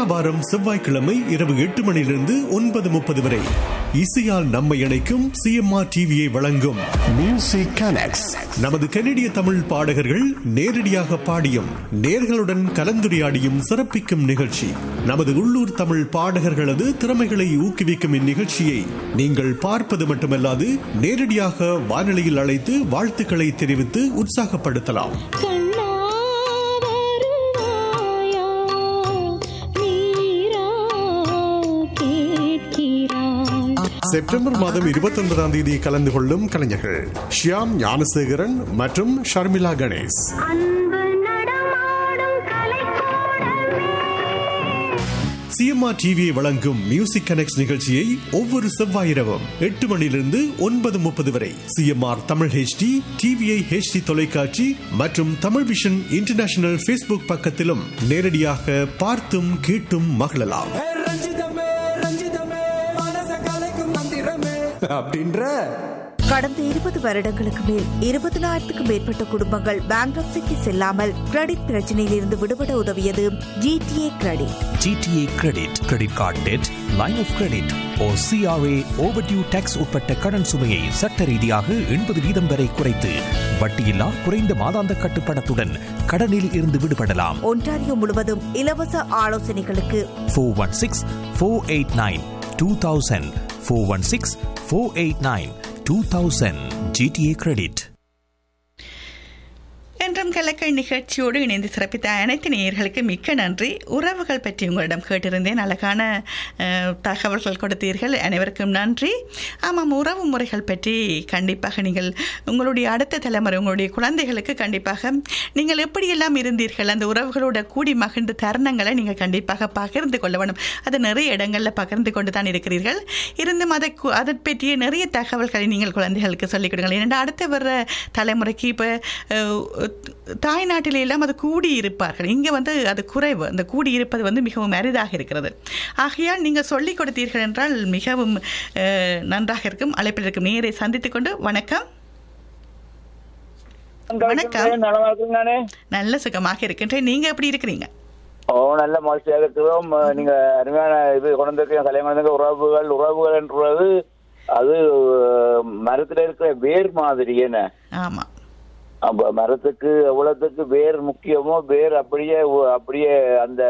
வாரம் செவ்வாய்க்கிழமை இரவு எட்டு மணியிலிருந்து ஒன்பது முப்பது வரை இசையால் நம்மை இணைக்கும் சிஎம்ஆர் டிவியை வழங்கும் மியூசிக் கனெக்ட்ஸ் நமது கனடிய தமிழ் பாடகர்கள் நேரடியாக பாடியும் நேர்களுடன் கலந்துரையாடியும் சிறப்பிக்கும் நிகழ்ச்சி நமது உள்ளூர் தமிழ் பாடகர்களது திறமைகளை ஊக்குவிக்கும் இந்நிகழ்ச்சியை நீங்கள் பார்ப்பது மட்டுமல்லாது நேரடியாக வானொலியில் அழைத்து வாழ்த்துக்களை தெரிவித்து உற்சாகப்படுத்தலாம் கண்ணா வருவாயா நீரா கேட்கிறாய் செப்டம்பர் மாதம் இருபத்தி ஒன்பதாம் தேதி கலந்து கொள்ளும் கலைஞர்கள் ஷியாம் ஞானசேகரன் மற்றும் ஷர்மிளா கணேஷ் அன்பு நடமாடும் கலைக்கூடமே சிஎம்ஆர் டிவியை வழங்கும் மியூசிக் கனெக்ட் நிகழ்ச்சியை ஒவ்வொரு செவ்வாய் இரவும் எட்டு மணியிலிருந்து ஒன்பது முப்பது வரை CMR Tamil HD TVI HD தொலைக்காட்சி மற்றும் தமிழ் விஷன் இன்டர்நேஷனல் ஃபேஸ்புக் பக்கத்திலும் நேரடியாக பார்த்தும் கேட்டும் மகிழலாம் ஏ ரஞ்சிதமே ரஞ்சிதமே மனச கலைக்கும் மந்திரமே அப்படின்ற கடந்த இருபது வருடங்களுக்கு மேல் இருபதனாயிரத்துக்கும் மேற்பட்ட குடும்பங்கள் பேங்க்ரப்சிக்கு செல்லாமல் கிரெடிட் பிரச்சனையில் இருந்து விடுபட உதவியது GTA credit GTA credit credit card debt line of credit ஓ சிஆர்ஏ ஓவர்டியூ டேக்ஸ் உட்பட்ட கடன் சுமையை சட்ட ரீதியாக எண்பது வீதம் வரை குறைத்து வட்டியில்லா குறைந்த மாதாந்த கட்டுப்பணத்துடன் கடனில் இருந்து விடுபடலாம் ஒன்டாரியோ முழுவதும் இலவச ஆலோசனைகளுக்கு four one six four eight nine two thousand four one six four eight nine two thousand GTA credit என்றும் கலக்கல் நிகழ்ச்சியோடு இணைந்து சிறப்பித்த அனைத்து நேயர்களுக்கு மிக்க நன்றி உறவுகள் பற்றி உங்களிடம் கேட்டிருந்தேன் அழகான அஹ், தகவல்கள் கொடுத்தீர்கள் அனைவருக்கும் நன்றி ஆமாம் உறவு முறைகள் பற்றி கண்டிப்பாக நீங்கள் உங்களுடைய அடுத்த தலைமுறை உங்களுடைய குழந்தைகளுக்கு கண்டிப்பாக நீங்கள் எப்படியெல்லாம் இருந்தீர்கள் அந்த உறவுகளோட கூடி மகிழ்ந்த தருணங்களை நீங்கள் கண்டிப்பாக பகிர்ந்து கொள்ள வேண்டும் அது நிறைய இடங்களில் பகிர்ந்து கொண்டு தான் இருக்கிறீர்கள் இருந்தும் அதை கு- அதை பற்றிய நிறைய தகவல்களை நீங்கள் குழந்தைகளுக்கு சொல்லிக் கொடுங்கள் ஏன்னா அடுத்து வர்ற தலைமுறைக்கு இப்போ தாய்நாட்டில எல்லாம் அது கூடி இருப்பார்கள் இங்கே வந்து அது குறைவு அந்த கூடி இருப்பது வந்து மிகவும் அரிதாக இருக்கிறது ஆகையால் நீங்கள் சொல்லிக் கொடுத்தீர்கள் என்றால் மிகவும் அஹ், நன்றாக இருக்கும் அழைப்பில் இருக்கும் நேரை சந்தித்துக் கொண்டு வணக்கம் வணக்கம். நலமா இருக்குங்க நானே நல்ல சுகமாக இருக்கின்றேன் நீங்க எப்படி இருக்கிறீங்க ஓ நல்ல மகிழ்ச்சியாக இருக்கிறோம் அஹ், நீங்க அருமையான இது கொண்டிருக்க கல்யாணம் கொண்டிருக்க உறவுகள் உறவுகள் என்றது அது அஹ், மரத்துல இருக்கிற வேர் மாதிரி என்ன ஆமா அப்ப மரத்துக்கு எவ்வளவுக்கு வேர் முக்கியமோ வேர் அப்படியே உ- அப்படியே அந்த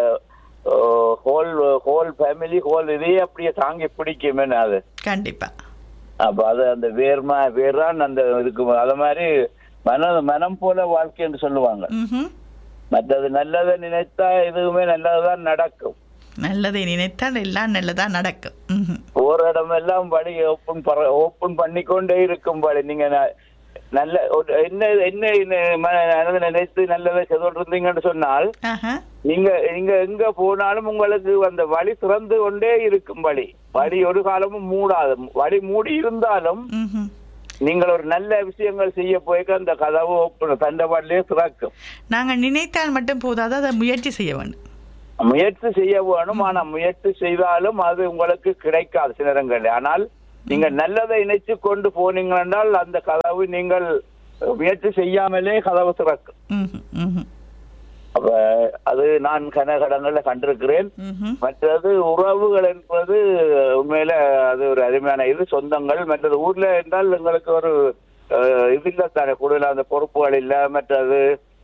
ஹோல் ஹோல் ஃபேமிலி ஹோல் இதையே அப்படியே தாங்கி பிடிக்குமே அது கண்டிப்பா அப்ப அது அந்த வேர்மா வேர்தான் அந்த இதுக்கு அது மாதிரி மன மனம் போல வாழ்க்கை என்று சொல்லுவாங்க ம்ஹும். மற்றது நல்லதை நினைத்தா எதுவுமே நல்லதுதான் நடக்கும் நல்லதை நினைத்தால் எல்லாம் நல்லதா நடக்கும் ம்ஹும். போற இடமெல்லாம் வழி ஓப்பன் ஓப்பன் பண்ணிக்கொண்டே இருக்கும் வழி நீங்க ந- நல்ல ஒரு- என்ன என்ன என்ன மனதை நினைத்து நல்லதை செய்து இருந்தீங்கன்னு சொன்னால் ஆஹா. நீங்க நீங்க எங்க போனாலும் உங்களுக்கு அந்த வழி திறந்து கொண்டே இருக்கும் வழி வழி ஒரு காலமும் மூடாது வழி மூடி இருந்தாலும் ம்ஹும். நீங்கள் ஒரு நல்ல விஷயங்கள் செய்ய போய்க்க அந்த கதவு ஓப்பன் தண்டவாளே திறக்கும் நாங்கள் நினைத்தால் மட்டும் போதாது அதை முயற்சி செய்ய வேண்டும் முயற்சி செய்ய வேணும் ஆனா முயற்சி செய்தாலும் அது உங்களுக்கு கிடைக்காது சில நேரங்களில் ஆனால் நீங்க நல்லதை இணைச்சு கொண்டு போனீங்க என்றால் அந்த கதவு நீங்கள் முயற்சி செய்யாமலே கதவு திறக்கும் ம்ஹும். ம்ஹும். அப்ப அது நான் கனகடங்கள்ல கண்டிருக்கிறேன் ம்ஹும். மற்றது உறவுகள் என்பது உண்மையில அது ஒரு அருமையான இது சொந்தங்கள் மற்றது ஊர்ல என்றால் எங்களுக்கு ஒரு அஹ், இது இல்ல தானே கூடுதல் அந்த பொறுப்புகள் இல்ல மற்றது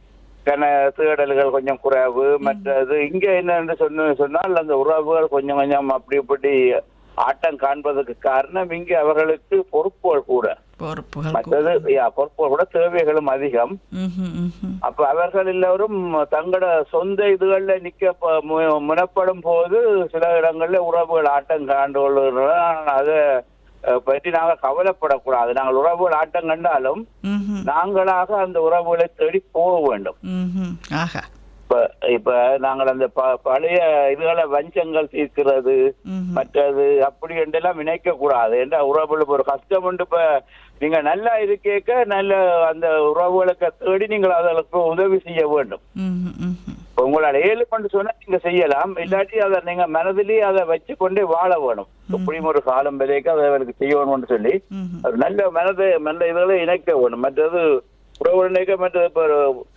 கன தேடல்கள் கொஞ்சம் குறைவு மற்றது இங்க என்னன்னு சொன்ன சொன்னால் அந்த உறவுகள் கொஞ்சம் கொஞ்சம் அப்படி இப்படி ஆட்டம் காண்பதற்கு காரணம் இங்க அவர்களுக்கு பொறுப்புகள் கூட பொறுப்புகள் கூட. மற்றது யா, பொறுப்புகள் கூட தேவைகளும் அதிகம் ம்ஹும். ம்ஹும். அப்ப அவர்கள் எல்லோரும் தங்களோட சொந்த இதுகள்ல நிக்க ப- மு- முனப்படும் போது சில இடங்கள்ல உறவுகள் ஆட்டம் காண்டு கொள்ளுகிறோம் அதை அஹ், பற்றி நாங்க கவலைப்படக்கூடாது நாங்கள் உறவுகள் ஆட்டம் கண்டாலும் ம்ஹும். நாங்களாக அந்த உறவுகளை தேடி போக வேண்டும் ம்ஹும். ஆஹா இப்ப இப்ப நாங்கள் அந்த ப- பழைய இதுகளை வஞ்சங்கள் தீர்க்கிறது ம்ஹும். மற்றது அப்படி என்றெல்லாம் நினைக்க கூடாது என்ற உறவுகளுக்கு ஒரு கஷ்டம் உண்டு இப்ப நீங்க நல்லா இருக்கேக்க நல்ல அந்த உறவுகளுக்கு தேடி நீங்கள் அதற்கு உதவி செய்ய வேண்டும் ம்ஹும். ம்ஹும். இப்ப உங்களால ஏழு பண்ணு சொன்னா நீங்க செய்யலாம் இல்லாட்டி அதை நீங்க மனதிலேயே அதை வச்சு கொண்டே வாழ வேணும் எப்படியும் ஒரு காலம் வரைக்கும் அதை அவருக்கு செய்யணும்னு சொல்லி ம்ஹும். ஒரு நல்ல மனதை நல்ல இதுகளை இணைக்க வேணும் மற்றது உறவு இணைக்க மற்றது இப்ப ஒரு-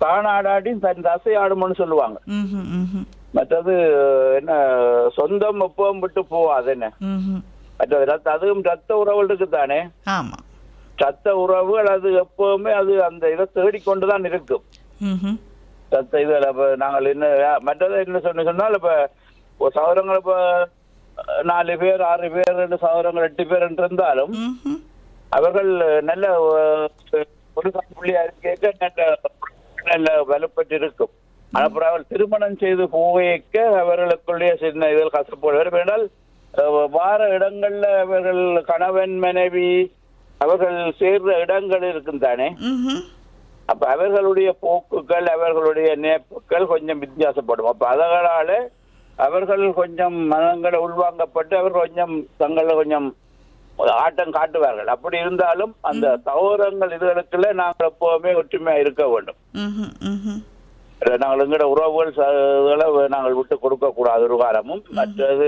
தானாடாடி தன் தசை ஆடும்னு சொல்லுவாங்க ம்ஹும், ம்ஹும், மற்றது என்ன சொந்தம் எப்பவும் விட்டு போவாது என்ன ம்ஹும். மற்றது ரத்த அதுவும் ரத்த உறவுகள் இருக்குதானே ஆமா ரத்த உறவுகள் அது எப்பவுமே அது அந்த இதை தேடிக்கொண்டுதான் இருக்கும் ம்ஹும். ரத்த இதுல இப்ப நாங்கள் என்ன மற்றது என்ன சொன்ன சொன்னால் இப்ப ஒரு சகோதரங்கள் இப்ப நாலு பேர் ஆறு பேர் ரெண்டு சகோதரங்கள் எட்டு பேர் என்று இருந்தாலும் ம்ஹும். அவர்கள் நல்ல அஹ், ஒரு புள்ளியா இருக்க நல்ல நல்ல வலுப்பட்டு இருக்கும் அப்புறம் அவர்கள் திருமணம் செய்து போவேக்க அவர்களுக்குள்ளே சின்ன இதில் கசப்போடு வரும் என்றால் அஹ், வார இடங்கள்ல அவர்கள் கணவன் மனைவி அவர்கள் சேர்ற இடங்கள் இருக்கும் தானே ம்ஹும். அப்ப அவர்களுடைய போக்குகள் அவர்களுடைய நேப்புகள் கொஞ்சம் வித்தியாசப்படும் அப்ப அதனால அவர்கள் கொஞ்சம் மனங்களை உள்வாங்கப்பட்டு அவர்கள் கொஞ்சம் தங்களை கொஞ்சம் ஆட்டம் காட்டுவார்கள் அப்படி இருந்தாலும் அந்த சகோதரங்கள் இதுகளுக்குள்ள நாங்கள் எப்பவுமே ஒற்றுமையா இருக்க வேண்டும் ம்ஹும், ம்ஹும். நாங்கள் எங்களோட உறவுகள் ச- இதுகளை நாங்கள் விட்டு கொடுக்க கூடாது ஒரு காலமும் மற்றது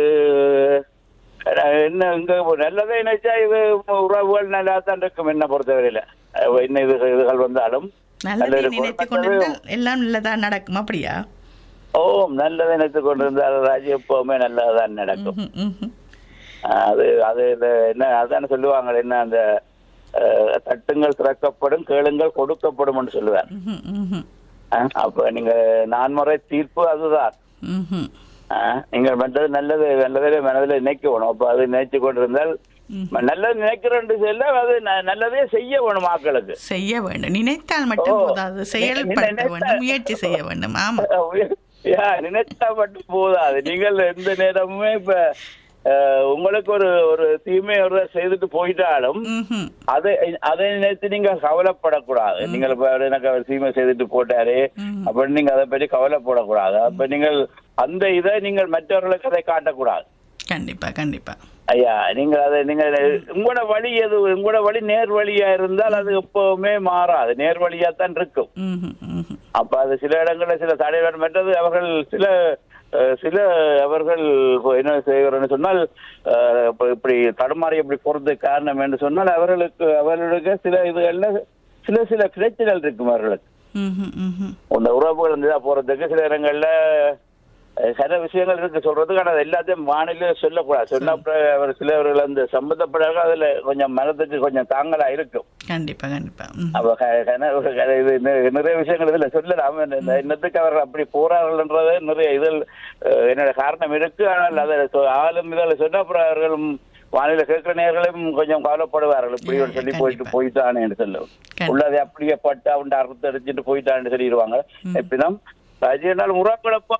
அஹ், என்ன இங்க நல்லதே நினைச்சா இது உறவுகள் நல்லா தான் இருக்கும் என்ன பொறுத்தவரையில அஹ், என்ன இது இதுகள் வந்தாலும் நல்லதை நல்லது நினைத்து மற்றது- கொண்டிருந்தால் எல்லாம் நல்லதா நடக்கும் அப்படியா ஓம் நல்லதை நினைத்து கொண்டிருந்தால் ராஜி எப்பவுமே நல்லதுதான் நடக்கும் ம்ஹும், ம்ஹும். அது அது இது என்ன அதான சொல்லுவாங்க என்ன அந்த அஹ், தட்டுங்கள் திறக்கப்படும் கேளுங்கள் கொடுக்கப்படும் சொல்லுவார் ம்ஹும், ம்ஹும். அஹ், அப்ப நீங்க நான்முறை தீர்ப்பு அதுதான் ம்ஹும். அஹ், நீங்கள் மற்றது நல்லது நல்லதிலே மனதில் நினைக்கணும் அப்ப அது நினைச்சு கொண்டிருந்தால் நல்லது நினைக்கிறேன் சொல்ல அது ந- நல்லதே செய்ய வேணும் மக்களுக்கு செய்ய வேண்டும் நினைத்தால் மட்டும் ஓ. போதாது செயல்படுத்த நினைத்தால்- வேண்டும் முயற்சி செய்ய வேண்டும் ஆமா யா, நினைச்சா மட்டும் போதாது நீங்கள் எந்த நேரமுமே இப்ப அஹ், உங்களுக்கு ஒரு ஒரு தீமை ஒரு செய்துட்டு போயிட்டாலும் ம்ஹும். அதை அதை நினைத்து நீங்க கவலைப்படக்கூடாது நீங்கள் இப்ப அவர் எனக்கு அவர் தீமை செய்துட்டு போட்டாரு அப்படின்னு நீங்க அதை பற்றி கவலைப்படக்கூடாது அப்ப நீங்கள் அந்த இதை நீங்கள் மற்றவர்களுக்கு அதை காட்டக்கூடாது கண்டிப்பா கண்டிப்பா ஐயா நீங்க அதை நீங்க உங்களோட வழி எது உங்களோட வழி நேர் வழியா இருந்தால் அது எப்பவுமே மாறாது நேர் வழியா தான் இருக்கும் ம்ஹும், ம்ஹும். அப்ப அது சில இடங்களில் சில தடைகள் மற்றது அவர்கள் சில அஹ், சில அவர்கள் இப்போ என்ன செய்கிறோம்னு சொன்னால் அஹ், இப்ப இப்படி தடுமாறி இப்படி போறதுக்கு காரணம் என்று சொன்னால் அவர்களுக்கு அவர்களுக்கு சில இதுகள்ல சில சில பிரச்சனைகள் இருக்கும் அவர்களுக்கு ம்ஹும், ம்ஹும். அந்த உறவுகள் வந்து போறதுக்கு சில இடங்கள்ல அஹ், சில விஷயங்கள் இருக்கு சொல்றதுக்கு ஆனால் அது எல்லாத்தையும் வானிலை சொல்லக்கூடாது சொன்ன அப்புறம் அவர் சிலவர்கள் அந்த சம்பந்தப்பட்டார்கள் அதுல கொஞ்சம் மனதுக்கு கொஞ்சம் தாங்கலா இருக்கும் கண்டிப்பா கண்டிப்பா ம். அப்ப க- கன- ஒரு க- இது நி- நிறைய விஷயங்கள் இதுல சொல்லலாம் இந்த இன்னத்துக்கு அவர்கள் அப்படி போறார்கள்ன்றது நிறைய இதில் அஹ், என்னோட காரணம் இருக்கு ஆனால் அதை சொ- ஆளும் இதில் சொன்ன அப்புறம் அவர்களும் வானிலை கேட்கிற நேர்களும் கொஞ்சம் கவலைப்படுவார்கள் இப்படி ஒரு சொல்லி போயிட்டு போயிட்டானேன்னு சொல்லுவோம் கண்டிப்பா. உள்ளதை அப்படியே பட்டு அவன் அறுத்து அடிச்சுட்டு போயிட்டான்னு சொல்லிடுவாங்க எப்படிதான் ராஜ்யனால் உறவுகளப்போ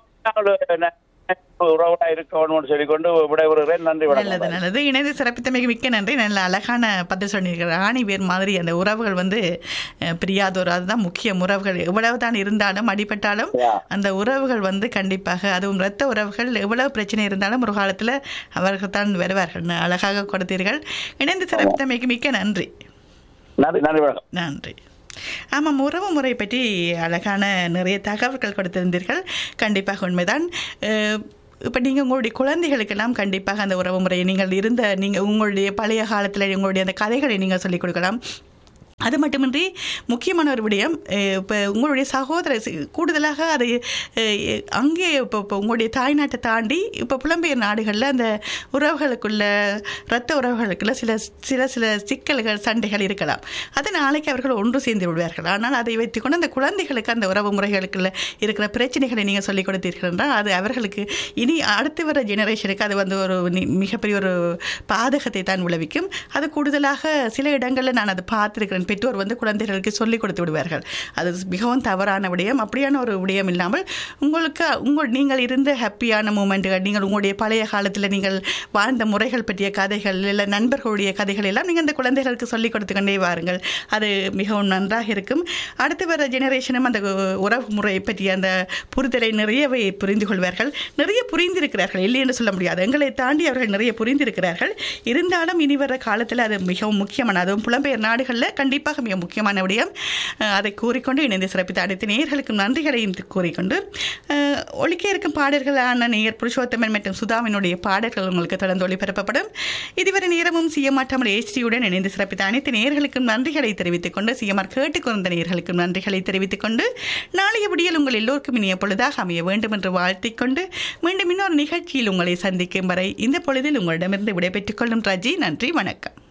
உறவுடா இருக்கணும்னு சொல்லிக்கொண்டு விடைபெறுகிறேன் நன்றி நல்லது வணக்கம் நல்லது இணைந்து சிறப்பித்தமைக்கு மிக்க நன்றி நல்ல அழகான பதில் சொன்னீர்கள் ராணி வேர் மாதிரி அந்த உறவுகள் வந்து அஹ், பிரியாத ஒரு அதுதான் முக்கிய உறவுகள் எவ்வளவு தான் இருந்தாலும் அடிபட்டாலும் Yeah. அந்த உறவுகள் வந்து கண்டிப்பாக அதுவும் இரத்த உறவுகள் எவ்வளவு பிரச்சனை இருந்தாலும் ஒரு காலத்தில் அவர்கள் தான் வருவார்கள் அழகாக கொடுத்தீர்கள் இணைந்து சிறப்பித்தமைக்கு மிக்க நன்றி நன்றி நன்றி வணக்கம் நன்றி ஆமாம் உறவு முறை பற்றி அழகான நிறைய தகவல்கள் கொடுத்திருந்தீர்கள் கண்டிப்பாக உண்மைதான் இப்போ நீங்கள் உங்களுடைய குழந்தைகளுக்கெல்லாம் கண்டிப்பாக அந்த உறவு முறையை நீங்கள் இருந்த நீங்கள் உங்களுடைய பழைய காலத்தில் உங்களுடைய அந்த கதைகளை நீங்கள் சொல்லிக் கொடுக்கலாம் அது மட்டுமின்றி முக்கியமான ஒரு விடயம் இப்போ உங்களுடைய சகோதர சி- கூடுதலாக அது அஹ், அங்கே இப்போ இப்போ உங்களுடைய தாய்நாட்டை தாண்டி இப்போ புலம்பெயர் நாடுகளில் அந்த உறவுகளுக்குள்ள இரத்த உறவுகளுக்குள்ள சில சில சில சிக்கல்கள் சண்டைகள் இருக்கலாம் அது நாளைக்கு அவர்கள் ஒன்று சேர்ந்து விடுவார்கள் ஆனால் அதை வைத்துக்கொண்டு அந்த குழந்தைகளுக்கு அந்த உறவு முறைகளுக்குள்ள இருக்கிற பிரச்சனைகளை நீங்கள் சொல்லிக் கொடுத்தீர்கள் என்றால் அது அவர்களுக்கு இனி அடுத்து வர ஜெனரேஷனுக்கு அது வந்து ஒரு நி- மிகப்பெரிய ஒரு பாதகத்தை தான் விளைவிக்கும் அது கூடுதலாக சில இடங்களில் நான் அதை பார்த்திருக்கிறேன் பெற்றோர் வந்து குழந்தைகளுக்கு சொல்லிக் கொடுத்து விடுவார்கள் அது மிகவும் தவறான விடயம் அப்படியான ஒரு விடயம் இல்லாமல் உங்களுக்கு உங்கள் நீங்கள் இருந்த ஹாப்பியான மூமெண்ட்டுகள் நீங்கள் உங்களுடைய பழைய காலத்தில் நீங்கள் வாழ்ந்த முறைகள் பற்றிய கதைகள் இல்லை நண்பர்களுடைய கதைகள் எல்லாம் நீங்கள் அந்த குழந்தைகளுக்கு சொல்லிக் கொடுத்து கொண்டே வாருங்கள் அது மிகவும் நன்றாக இருக்கும் அடுத்து வர ஜெனரேஷனும் அந்த உறவு முறை பற்றிய அந்த புரிதலை நிறையவே புரிந்து கொள்வார்கள் நிறைய புரிந்திருக்கிறார்கள் இல்லை என்று சொல்ல முடியாது எங்களை தாண்டி அவர்கள் நிறைய புரிந்திருக்கிறார்கள் இருந்தாலும் இனி வர காலத்தில் அது மிகவும் முக்கியமான அதுவும் புலம்பெயர் நாடுகளில் கண்டிப்பாக கண்டிப்பாக மிக முக்கியமான விடயம் அஹ், அதை கூறிக்கொண்டு இணைந்து சிறப்பித்த அனைத்து நேயர்களுக்கும் நன்றிகளையும் கூறிக்கொண்டு அஹ், ஒலிக்க இருக்கும் பாடல்களான நேயர் புருஷோத்தமன் மற்றும் சுதாவினுடைய பாடல்கள் உங்களுக்கு தொடர்ந்து ஒளிபரப்பப்படும் இதுவரை நேரமும் சிஎம்ஆர் தமிழ் HDயுடன் இணைந்து சிறப்பித்த அனைத்து நேயர்களுக்கும் நன்றிகளை தெரிவித்துக் கொண்டு சிஎம்ஆர் கேட்டுக்கொண்ட நேயர்களுக்கும் நன்றிகளை தெரிவித்துக் கொண்டு நாளைய விடியல் உங்கள் எல்லோருக்கும் இனிய பொழுதாக அமைய வேண்டும் என்று வாழ்த்திக் கொண்டு மீண்டும் இன்னொரு நிகழ்ச்சியில் உங்களை சந்திக்கும் வரை இந்த பொழுதில் உங்களிடமிருந்து விடைபெற்றுக் கொள்ளும் ரஜி நன்றி வணக்கம்